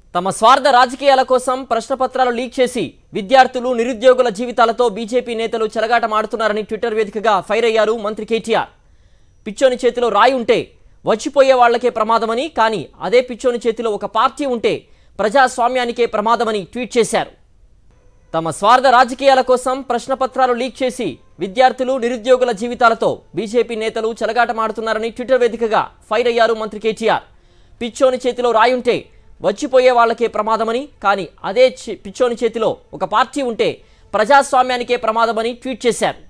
తమ స్వార్థ రాజకీయాల కోసం ప్రశ్నపత్రాలు లీక్ చేసి విద్యార్థులు నిరుద్యోగుల జీవితాలతో బీజేపీ నేతలు చెలగాటమాడుతున్నారని ట్విట్టర్ వేదికగా ఫైర్ అయ్యారు మంత్రి కేటీఆర్ పిచ్చోని చేతిలో రాయి ఉంటే వచ్చిపోయే వాళ్లకే ప్రమాదమని కానీ అదే పిచ్చోని చేతిలో ఒక పార్టీ ఉంటే ప్రజాస్వామ్యానికే ప్రమాదమని ట్వీట్ చేశారు తమ స్వార్థ రాజకీయాల కోసం ప్రశ్నపత్రాలు లీక్ చేసి విద్యార్థులు నిరుద్యోగుల జీవితాలతో బీజేపీ నేతలు చెలగాటమాడుతున్నారని ట్విట్టర్ వేదికగా ఫైర్ అయ్యారు మంత్రి కేటీఆర్ పిచ్చోని చేతిలో రాయుంటే వచ్చిపోయే వాళ్ళకే ప్రమాదమని కానీ అదే చి- పిచ్చోని చేతిలో ఒక పార్టీ ఉంటే ప్రజాస్వామ్యానికే ప్రమాదమని ట్వీట్ చేశారు